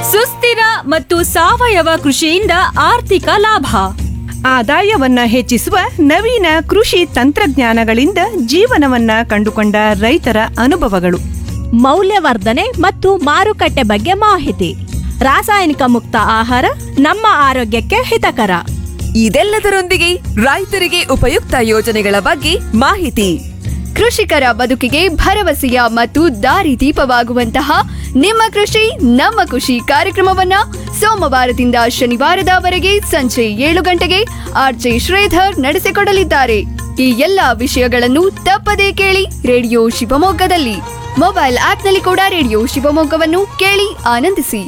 ಸುಸ್ಥಿರ ಮತ್ತು ಸಾವಯವ ಕೃಷಿಯಿಂದ ಆರ್ಥಿಕ ಲಾಭ ಆದಾಯವನ್ನ ಹೆಚ್ಚಿಸುವ ನವೀನ ಕೃಷಿ ತಂತ್ರಜ್ಞಾನಗಳಿಂದ ಜೀವನವನ್ನ ಕಂಡುಕೊಂಡ ರೈತರ ಅನುಭವಗಳು ಮೌಲ್ಯವರ್ಧನೆ ಮತ್ತು ಮಾರುಕಟ್ಟೆ ಬಗ್ಗೆ ಮಾಹಿತಿ ರಾಸಾಯನಿಕ ಮುಕ್ತ ಆಹಾರ ನಮ್ಮ ಆರೋಗ್ಯಕ್ಕೆ ಹಿತಕರ ಇದೆಲ್ಲದರೊಂದಿಗೆ ರೈತರಿಗೆ ಉಪಯುಕ್ತ ಯೋಜನೆಗಳ ಬಗ್ಗೆ ಮಾಹಿತಿ ಕೃಷಿಕರ ಬದುಕಿಗೆ ಭರವಸೆಯ ಮತ್ತು ದಾರಿದೀಪವಾಗುವಂತಹ ನಿಮ್ಮ ಕೃಷಿ ನಮ್ಮ ಖುಷಿ ಕಾರ್ಯಕ್ರಮವನ್ನ ಸೋಮವಾರದಿಂದ ಶನಿವಾರದವರೆಗೆ ಸಂಜೆ ಏಳು ಗಂಟೆಗೆ ಆರ್ಜೆ ಶ್ರೀಧರ್ ನಡೆಸಿಕೊಡಲಿದ್ದಾರೆ ಈ ಎಲ್ಲಾ ವಿಷಯಗಳನ್ನು ತಪ್ಪದೇ ಕೇಳಿ ರೇಡಿಯೋ ಶಿವಮೊಗ್ಗದಲ್ಲಿ ಮೊಬೈಲ್ ಆಪ್ನಲ್ಲಿ ಕೂಡ ರೇಡಿಯೋ ಶಿವಮೊಗ್ಗವನ್ನು ಕೇಳಿ ಆನಂದಿಸಿ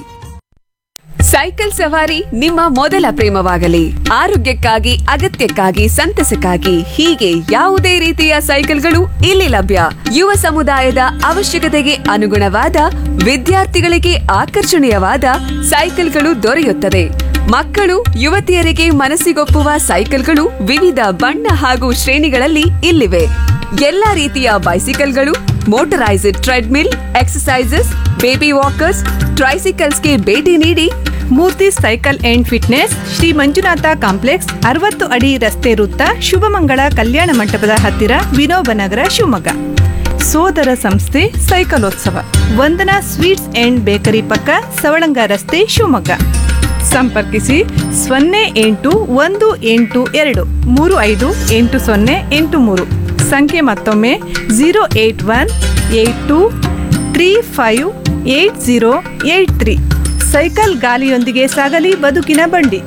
ಸೈಕಲ್ ಸವಾರಿ ನಿಮ್ಮ ಮೊದಲ ಪ್ರೇಮವಾಗಲಿ ಆರೋಗ್ಯಕ್ಕಾಗಿ ಅಗತ್ಯಕ್ಕಾಗಿ ಸಂತಸಕ್ಕಾಗಿ ಹೀಗೆ ಯಾವುದೇ ರೀತಿಯ ಸೈಕಲ್ಗಳು ಇಲ್ಲಿ ಲಭ್ಯ ಯುವ ಸಮುದಾಯದ ಅವಶ್ಯಕತೆಗೆ ಅನುಗುಣವಾದ ವಿದ್ಯಾರ್ಥಿಗಳಿಗೆ ಆಕರ್ಷಣೀಯವಾದ ಸೈಕಲ್ಗಳು ದೊರೆಯುತ್ತದೆ ಮಕ್ಕಳು ಯುವತಿಯರಿಗೆ ಮನಸ್ಸಿಗೊಪ್ಪುವ ಸೈಕಲ್ಗಳು ವಿವಿಧ ಬಣ್ಣ ಹಾಗೂ ಶ್ರೇಣಿಗಳಲ್ಲಿ ಇಲ್ಲಿವೆ ಎಲ್ಲಾ ರೀತಿಯ ಬೈಸಿಕಲ್ಗಳು motorised treadmill exercises baby walkers ಟ್ರೈಸಿಕಲ್ಸ್ಗೆ ಭೇಟಿ ನೀಡಿ Murthy cycle and fitness Shri Manjunatha complex ಅರವತ್ತು ಅಡಿ ರಸ್ತೆ ವೃತ್ತ ಶುಭಮಂಗಳ ಕಲ್ಯಾಣ ಮಂಟಪದ ಹತ್ತಿರ ವಿನೋಬ ನಗರ ಶಿವಮೊಗ್ಗ ಸೋದರ ಸಂಸ್ಥೆ ಸೈಕಲೋತ್ಸವ ವಂದನಾ ಸ್ವೀಟ್ಸ್ ಅಂಡ್ ಬೇಕರಿ ಪಕ್ಕ ಸವಳಂಗ ರಸ್ತೆ ಶಿವಮೊಗ್ಗ ಸಂಪರ್ಕಿಸಿ ಸೊನ್ನೆ ಎಂಟು ಒಂದು ಎಂಟು ಎರಡು ಮೂರು ಐದು ಎಂಟು ಸೊನ್ನೆ ಎಂಟು ಮೂರು ಸಂಖ್ಯೆ ಮತ್ತೊಮ್ಮೆ zero eight one eight two three five eight zero eight three cycle ಗಾಲಿಯೊಂದಿಗೆ ಸಾಗಲಿ ಬದುಕಿನ ಬಂಡಿ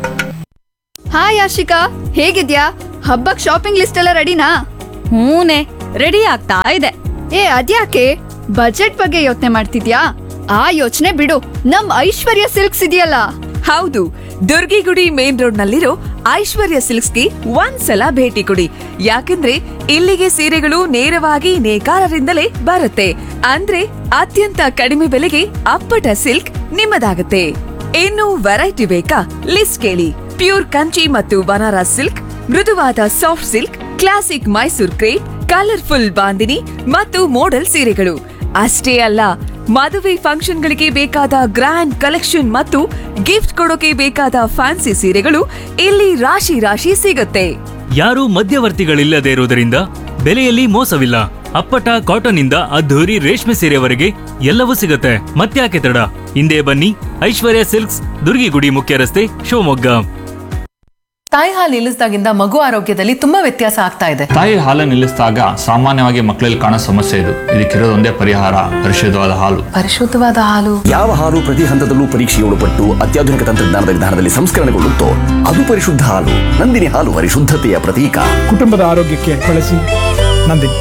ಹಾಯ್ ಆಶಿಕಾ ಹೇಗಿದ್ಯಾ ಹಬ್ಬಕ್ ಶಾಪಿಂಗ್ ಲಿಸ್ಟ್ ಎಲ್ಲ ರೆಡಿನಾ ಹೂನೆ ರೆಡಿ ಆಗ್ತಾ ಇದೆ ಏ ಅದ್ಯಾಕೆ ಬಜೆಟ್ ಬಗ್ಗೆ ಯೋಚನೆ ಮಾಡ್ತಿದ್ಯಾ ಆ ಯೋಚನೆ ಬಿಡು ನಮ್ ಐಶ್ವರ್ಯ ಸಿಲ್ಕ್ಸ್ ಇದೆಯಲ್ಲ ಹೌದು ದುರ್ಗಿಗುಡಿ ಮೇನ್ ರೋಡ್ ನಲ್ಲಿರೋ ಐಶ್ವರ್ಯ ಸಿಲ್ಕ್ಸ್ಗೆ ಒಂದ್ಸಲ ಭೇಟಿ ಕೊಡಿ ಯಾಕಂದ್ರೆ ಇಲ್ಲಿಗೆ ಸೀರೆಗಳು ನೇರವಾಗಿ ನೇಕಾರರಿಂದಲೇ ಬರುತ್ತೆ ಅಂದ್ರೆ ಅತ್ಯಂತ ಕಡಿಮೆ ಬೆಲೆಗೆ ಅಪ್ಪಟ ಸಿಲ್ಕ್ ನಿಮ್ಮದಾಗುತ್ತೆ ಇನ್ನು ವೆರೈಟಿ ಬೇಕಾ ಲಿಸ್ಟ್ ಕೇಳಿ ಪ್ಯೂರ್ ಕಂಚಿ ಮತ್ತು ಬನಾರಸ್ ಸಿಲ್ಕ್ ಮೃದುವಾದ soft silk classic Mysore crepe colourful bandhani ಮತ್ತು ಮೋಡಲ್ ಸೀರೆಗಳು ಅಷ್ಟೇ ಅಲ್ಲ ಮದುವೆ ಫಂಕ್ಷನ್ಗಳಿಗೆ ಬೇಕಾದ ಗ್ರ್ಯಾಂಡ್ ಕಲೆಕ್ಷನ್ ಮತ್ತು ಗಿಫ್ಟ್ ಕೊಡೋಕೆ ಬೇಕಾದ ಫ್ಯಾನ್ಸಿ ಸೀರೆಗಳು ಇಲ್ಲಿ ರಾಶಿ ರಾಶಿ ಸಿಗುತ್ತೆ ಯಾರೂ ಮಧ್ಯವರ್ತಿಗಳಿಲ್ಲದೆ ಇರುವುದರಿಂದ ಬೆಲೆಯಲ್ಲಿ ಮೋಸವಿಲ್ಲ ಅಪ್ಪಟ ಕಾಟನ್ ಇಂದ ಅದ್ಧೂರಿ ರೇಷ್ಮೆ ಸೀರೆವರೆಗೆ ಎಲ್ಲವೂ ಸಿಗುತ್ತೆ ಮತ್ತ್ಯಾಕೆ ತಡ ಹಿಂದೆ ಬನ್ನಿ ಐಶ್ವರ್ಯ ಸಿಲ್ಕ್ಸ್ ದುರ್ಗಿಗುಡಿ ಮುಖ್ಯ ರಸ್ತೆ ಶಿವಮೊಗ್ಗ ತಾಯಿ ಹಾಲು ನಿಲ್ಲಿಸಿದಾಗಿಂದ ಮಗು ಆರೋಗ್ಯದಲ್ಲಿ ತುಂಬಾ ವ್ಯತ್ಯಾಸ ಆಗ್ತಾ ಇದೆ ತಾಯಿ ಹಾಲು ನಿಲ್ಲಿಸಿದಾಗ ಸಾಮಾನ್ಯವಾಗಿ ಮಕ್ಕಳಲ್ಲಿ ಕಾಣೋ ಸಮಸ್ಯೆ ಇದು ಇದಕ್ಕಿರೋದೊಂದೇ ಪರಿಹಾರ ಪರಿಶುದ್ಧವಾದ ಹಾಲು ಪರಿಶುದ್ಧವಾದ ಹಾಲು ಯಾವ ಹಾಲು ಪ್ರತಿ ಹಂತದಲ್ಲೂ ಪರೀಕ್ಷೆಗೆ ಒಳಪಟ್ಟು ಅತ್ಯಾಧುನಿಕ ತಂತ್ರಜ್ಞಾನದ ವಿಧಾನದಲ್ಲಿ ಸಂಸ್ಕರಣೆಗೊಳ್ಳುತ್ತೋ ಅದು ಪರಿಶುದ್ಧ ಹಾಲು ನಂದಿನಿ ಹಾಲು ಪರಿಶುದ್ಧತೆಯ ಪ್ರತೀಕ ಕುಟುಂಬದ ಆರೋಗ್ಯಕ್ಕೆ ಬಳಸಿ Nandini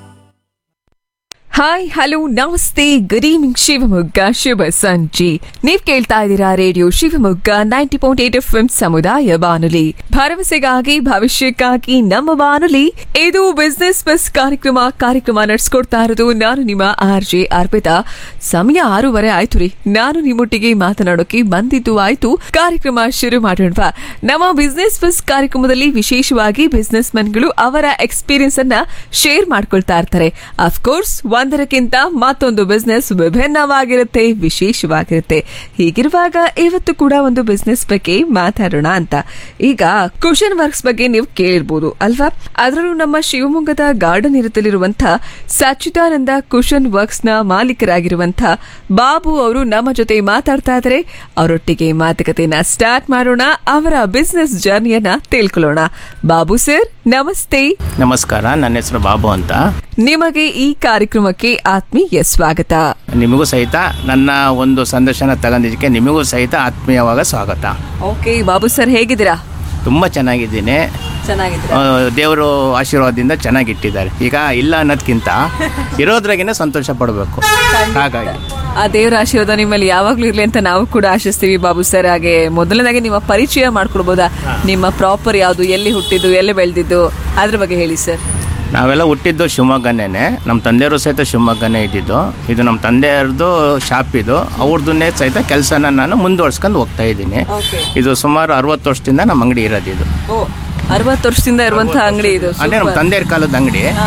hi hello namaste good evening Shivamogga ಶುಭ ಸಂಜೆ ನೀವ್ ಕೇಳ್ತಾ ಇದ್ದೀರಾ radio Shivamogga ninety point eight F M ಸಮುದಾಯ ಬಾನುಲಿ ಭರವಸೆಗಾಗಿ ಭವಿಷ್ಯಕ್ಕಾಗಿ ನಮ್ಮ ಬಾನುಲಿ ಇದು ಬಿಸ್ನೆಸ್ ಬಸ್ ಕಾರ್ಯಕ್ರಮ ಕಾರ್ಯಕ್ರಮ ನಡೆಸ್ಕೊಡ್ತಾ ಇರೋದು ನಾನು ನಿಮ್ಮ ಆರ್ ಜೆ ಅರ್ಪಿತಾ ಸಮಯ ಆರೂವರೆ ಆಯ್ತು ರೀ ನಾನು ನಿಮ್ಮೊಟ್ಟಿಗೆ ಮಾತನಾಡೋಕೆ ಬಂದಿದ್ದು ಆಯ್ತು ಕಾರ್ಯಕ್ರಮ ಶುರು ಮಾಡೋಣವಾ ನಮ್ಮ ಬಿಸ್ನೆಸ್ ಬಸ್ ಕಾರ್ಯಕ್ರಮದಲ್ಲಿ ವಿಶೇಷವಾಗಿ ಬಿಸ್ನೆಸ್ ಗಳು ಅವರ ಎಕ್ಸ್ಪೀರಿಯನ್ಸ್ ಅನ್ನ ಶೇರ್ ಮಾಡ್ಕೊಳ್ತಾ ಇರ್ತಾರೆ ಅಫ್ಕೋರ್ಸ್ ಒಂದರಕ್ಕಿಂತ ಮತ್ತೊಂದು ಬಿಸ್ನೆಸ್ ವಿಭಿನ್ನವಾಗಿರುತ್ತೆ ವಿಶೇಷವಾಗಿರುತ್ತೆ ಹೀಗಿರುವಾಗ ಇವತ್ತು ಕೂಡ ಒಂದು ಬಿಸ್ನೆಸ್ ಬಗ್ಗೆ ಮಾತಾಡೋಣ ಅಂತ ಈಗ ಕುಶನ್ ವರ್ಕ್ಸ್ ಬಗ್ಗೆ ನೀವು ಕೇಳಿರ್ಬೋದು ಅಲ್ವಾ ಅದರಲ್ಲೂ ನಮ್ಮ ಶಿವಮೊಗ್ಗದ ಗಾರ್ಡನ್ ಇರುತ್ತಲಿರುವಂತ ಸಚ್ಚಿದಾನಂದ ಕುಶನ್ ವರ್ಕ್ಸ್ ನ ಮಾಲೀಕರಾಗಿರುವಂತ ಬಾಬು ಅವರು ನಮ್ಮ ಜೊತೆ ಮಾತಾಡ್ತಾ ಇದ್ದಾರೆ ಅವರೊಟ್ಟಿಗೆ ಮಾತುಕತೆನ ಸ್ಟಾರ್ಟ್ ಮಾಡೋಣ ಅವರ ಬಿಸ್ನೆಸ್ ಜರ್ನಿಯನ್ನ ತಿಳ್ಕೊಳ್ಳೋಣ ಬಾಬು ಸರ್ ನಮಸ್ತೆ ನಮಸ್ಕಾರ ನನ್ನ ಹೆಸರು ಬಾಬು ಅಂತ ನಿಮಗೆ ಈ ಕಾರ್ಯಕ್ರಮಕ್ಕೆ ಆತ್ಮೀಯ ಸ್ವಾಗತ ನಿಮಗೂ ಸಹಿತ ನನ್ನ ಒಂದು ಸಂದರ್ಶನ ತಗೊಂಡಿದ್ದಕ್ಕೆ ನಿಮಗೂ ಸಹಿತ ಆತ್ಮೀಯವಾಗ ಸ್ವಾಗತ ಓಕೆ ಬಾಬು ಸರ್ ಹೇಗಿದ್ದೀರಾ ತುಂಬ ಚೆನ್ನಾಗಿದ್ದೀನಿ ಚೆನ್ನಾಗಿದ್ದೀರಾ ಆ, ದೇವರು ಆಶೀರ್ವಾದದಿಂದ ಚೆನ್ನಾಗಿಟ್ಟಿದ್ದಾರೆ ಈಗ ಇಲ್ಲ ಅನ್ನೋದ್ಕಿಂತ ಇರೋದ್ರಾಗೇನೆ ಸಂತೋಷ ಪಡಬೇಕು ಹಾಗಾಗಿ ಆ ದೇವರ ಆಶೀರ್ವಾದ ನಿಮ್ಮಲ್ಲಿ ಯಾವಾಗ್ಲೂ ಇರ್ಲಿ ಅಂತ ನಾವು ಕೂಡ ಆಶಿಸ್ತೀವಿ ಬಾಬು ಸರ್ ಹಾಗೆ ಮೊದಲನೇದಾಗಿ ನಿಮ್ಮ ಪರಿಚಯ ಮಾಡ್ಕೊಡ್ಬೋದಾ ನಿಮ್ಮ ಪ್ರಾಪರ್ ಯಾವುದು ಎಲ್ಲಿ ಹುಟ್ಟಿದ್ದು ಎಲ್ಲಿ ಬೆಳೆದಿದ್ದು ಅದ್ರ ಬಗ್ಗೆ ಹೇಳಿ ಸರ್ ನಾವೆಲ್ಲ ಹುಟ್ಟಿದ್ದು ಶಿವಮೊಗ್ಗನೇ ನಮ್ಮ ತಂದೆಯವರು ಸಹಿತ ಶಿವಮೊಗ್ಗನೇ ಇದ್ದಿದ್ದು ಇದು ನಮ್ಮ ತಂದೆಯವ್ರದ್ದು ಶಾಪ್ ಇದು ಅವ್ರದ್ದನ್ನೇ ಸಹಿತ ಕೆಲಸನ ನಾನು ಮುಂದುವರ್ಸ್ಕೊಂಡು ಹೋಗ್ತಾ ಇದ್ದೀನಿ ಇದು ಸುಮಾರು ಅರವತ್ತು ವರ್ಷದಿಂದ ನಮ್ಮ ಅಂಗಡಿ ಇರೋದು ಇದು ಓ ಅರವತ್ತು ವರ್ಷದಿಂದ ಇರುವಂತಹ ಅಂಗಡಿ ಇದು ಅಂದ್ರೆ ನಮ್ಮ Super. ತಂದೆಯವ್ರ ಕಾಲದ ಅಂಗಡಿ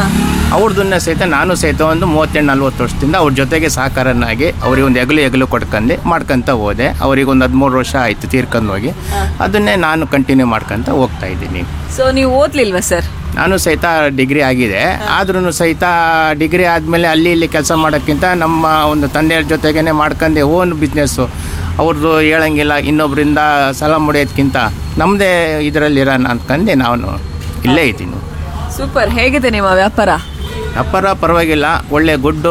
ಅವ್ರದನ್ನೇ ಸಹಿತ ನಾನು ಸಹಿತ ಒಂದು ಮೂವತ್ತೆಂಟು ನಲ್ವತ್ತು ವರ್ಷದಿಂದ ಅವ್ರ ಜೊತೆಗೆ ಸಹಕಾರನಾಗಿ ಅವ್ರಿಗೆ ಒಂದು ಎಗಲು ಎಗಲು ಕೊಡ್ಕೊಂಡು ಮಾಡ್ಕೊಂತ ಹೋದೆ ಅವ್ರಿಗೆ ಒಂದು ಹದಿಮೂರು ವರ್ಷ ಆಯಿತು ತೀರ್ಕೊಂಡು ಹೋಗಿ ಅದನ್ನೇ ನಾನು ಕಂಟಿನ್ಯೂ ಮಾಡ್ಕೊಂತ ಹೋಗ್ತಾ ಇದ್ದೀನಿ ಸೊ ನೀವು ಓದ್ಲಿಲ್ವಾ ಸರ್ ನಾನು ಸಹಿತ ಡಿಗ್ರಿ ಆಗಿದೆ ಆದ್ರೂ ಸಹಿತ ಡಿಗ್ರಿ ಆದಮೇಲೆ ಅಲ್ಲಿ ಇಲ್ಲಿ ಕೆಲಸ ಮಾಡೋಕ್ಕಿಂತ ನಮ್ಮ ಒಂದು ತಂದೆಯವ್ರ ಜೊತೆಗೇ ಮಾಡ್ಕೊಂಡೆ ಓನ್ ಬಿಸ್ನೆಸ್ಸು ಅವ್ರದ್ದು ಹೇಳಂಗಿಲ್ಲ ಇನ್ನೊಬ್ಬರಿಂದ ಸಾಲ ಮುಡಿಯೋದ್ಕಿಂತ ನಮ್ಮದೇ ಇದರಲ್ಲಿ ಇರೋಣ ಅಂದ್ಕೊಂಡು ನಾನು ಇಲ್ಲೇ ಇದ್ದೀನಿ ಸೂಪರ್ ಹೇಗಿದೆ ನಿಮ್ಮ ವ್ಯಾಪಾರ ವ್ಯಾಪಾರ ಪರವಾಗಿಲ್ಲ ಒಳ್ಳೆ ಗುಡ್ಡು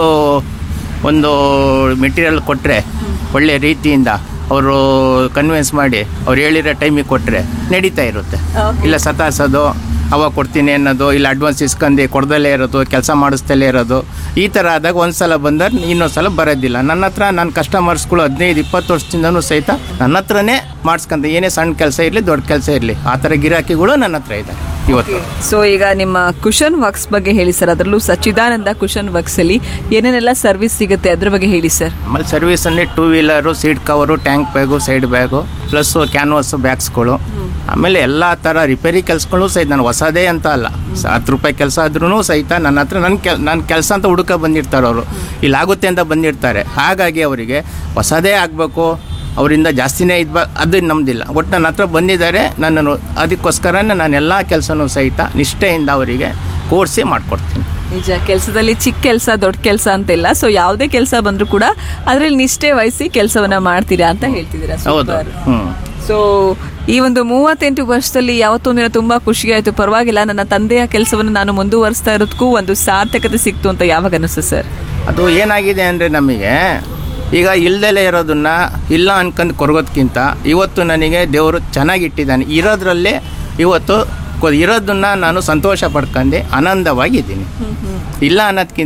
ಒಂದು ಮೆಟೀರಿಯಲ್ ಕೊಟ್ಟರೆ ಒಳ್ಳೆ ರೀತಿಯಿಂದ ಅವರು ಕನ್ವಿನ್ಸ್ ಮಾಡಿ ಅವ್ರು ಹೇಳಿರೋ ಟೈಮಿಗೆ ಕೊಟ್ಟರೆ ನಡೀತಾ ಇರುತ್ತೆ ಇಲ್ಲ ಸತಾಸೋದು ಅವಾಗ ಕೊಡ್ತೀನಿ ಅನ್ನೋದು ಇಲ್ಲ ಅಡ್ವಾನ್ಸ್ ಇಸ್ಕೊಂಡು ಕೊಡ್ದಲ್ಲೇ ಇರೋದು ಕೆಲಸ ಮಾಡಿಸ್ತಲೇ ಇರೋದು ಈ ಥರ ಆದಾಗ ಒಂದು ಸಲ ಬಂದರೆ ಇನ್ನೊಂದು ಸಲ ಬರೋದಿಲ್ಲ ನನ್ನ ಹತ್ರ ನನ್ನ ಕಸ್ಟಮರ್ಸ್ಗಳು ಹದಿನೈದು ಇಪ್ಪತ್ತು ವರ್ಷದಿಂದನೂ ಸಹಿತ ನನ್ನ ಹತ್ರನೇ ಮಾಡಿಸ್ಕೊಂತ ಏನೇ ಸಣ್ಣ ಕೆಲಸ ಇರಲಿ ದೊಡ್ಡ ಕೆಲಸ ಇರಲಿ ಆ ಥರ ಗಿರಾಕಿಗಳು ನನ್ನ ಹತ್ರ ಇದೆ ಇವತ್ತು ಸೊ ಈಗ ನಿಮ್ಮ ಕುಶನ್ ವರ್ಕ್ಸ್ ಬಗ್ಗೆ ಹೇಳಿ ಸರ್ ಅದರಲ್ಲೂ ಸಚ್ಚಿದಾನಂದ ಕುಶನ್ ವರ್ಕ್ಸ್ ಅಲ್ಲಿ ಏನೇನೆಲ್ಲ ಸರ್ವಿಸ್ ಸಿಗುತ್ತೆ ಅದ್ರ ಬಗ್ಗೆ ಹೇಳಿ ಸರ್ ಆಮೇಲೆ ಸರ್ವಿಸಲ್ಲಿ two wheeler seat cover tank bag side bag plus canvas ಬ್ಯಾಗ್ಸ್ಗಳು ಆಮೇಲೆ ಎಲ್ಲ ಥರ ರಿಪೇರಿ ಕೆಲಸಗಳು ಸಹಿತ ನಾನು ಹೊಸದೇ ಅಂತ ಅಲ್ಲ ಸ- ಹತ್ತು ರೂಪಾಯಿ ಕೆಲಸ ಆದ್ರೂ ಸಹಿತ ನನ್ನ ಹತ್ರ ನನ್ನ ಕೆಲ್ ನನ್ನ ಕೆಲಸ ಅಂತ ಹುಡುಕ ಬಂದಿರ್ತಾರೆ ಅವರು ಇಲ್ಲಾಗುತ್ತೆ ಅಂತ ಬಂದಿರ್ತಾರೆ ಹಾಗಾಗಿ ಅವರಿಗೆ ಹೊಸದೇ ಆಗಬೇಕು ಅವರಿಂದ ಜಾಸ್ತಿನೇ ಇದು ಅದು ನಮ್ಮದಿಲ್ಲ ಒಟ್ಟು ನನ್ನ ಹತ್ರ ಬಂದಿದ್ದಾರೆ ನನ್ನನ್ನು ಅದಕ್ಕೋಸ್ಕರನೇ ನಾನು ಎಲ್ಲ ಕೆಲಸನೂ ಸಹಿತ ನಿಷ್ಠೆಯಿಂದ ಅವರಿಗೆ ಕೋರ್ಸಿ ಮಾಡಿಕೊಡ್ತೀನಿ ನಿಜ ಕೆಲಸದಲ್ಲಿ ಚಿಕ್ಕ ಕೆಲಸ ದೊಡ್ಡ ಕೆಲಸ ಅಂತಿಲ್ಲ ಸೊ ಯಾವುದೇ ಕೆಲಸ ಬಂದರೂ ಕೂಡ ಅದರಲ್ಲಿ ನಿಷ್ಠೆ ವಹಿಸಿ ಕೆಲಸವನ್ನ ಮಾಡ್ತೀರಾ ಅಂತ ಹೇಳ್ತಿದ್ದೀರಾ ಹೌದು ಸೂಪರ್ ಹ್ಞೂ ಸೊ ಈ ಒಂದು ಮೂವತ್ತೆಂಟು ವರ್ಷದಲ್ಲಿ ಯಾವತ್ತೊಂದಿನ ತುಂಬಾ ಖುಷಿ ಆಯ್ತು ಪರವಾಗಿಲ್ಲ ನನ್ನ ತಂದೆಯ ಕೆಲಸವನ್ನು ನಾನು ಮುಂದುವರಿಸ್ತಾ ಇರೋದಕ್ಕೂ ಒಂದು ಸಾರ್ಥಕತೆ ಸಿಕ್ತು ಅಂತ ಯಾವಾಗ ಅನಿಸ್ತು ಸರ್ ಅದು ಏನಾಗಿದೆ ಅಂದರೆ ನಮಗೆ ಈಗ ಇಲ್ದಲೇ ಇರೋದನ್ನ ಇಲ್ಲ ಅನ್ಕೊಂಡು ಕೊರಗೋದ್ಕಿಂತ ಇವತ್ತು ನನಗೆ ದೇವರು ಚೆನ್ನಾಗಿಟ್ಟಿದ್ದಾನೆ ಇರೋದ್ರಲ್ಲೇ ಇವತ್ತು ಕೊ- ಇರೋದನ್ನ ನಾನು ಸಂತೋಷ ಪಡ್ಕೊಂಡು ಆನಂದವಾಗಿದ್ದೀನಿ ಇಲ್ಲ ಅನ್ನೋದ್ಕಿಂತ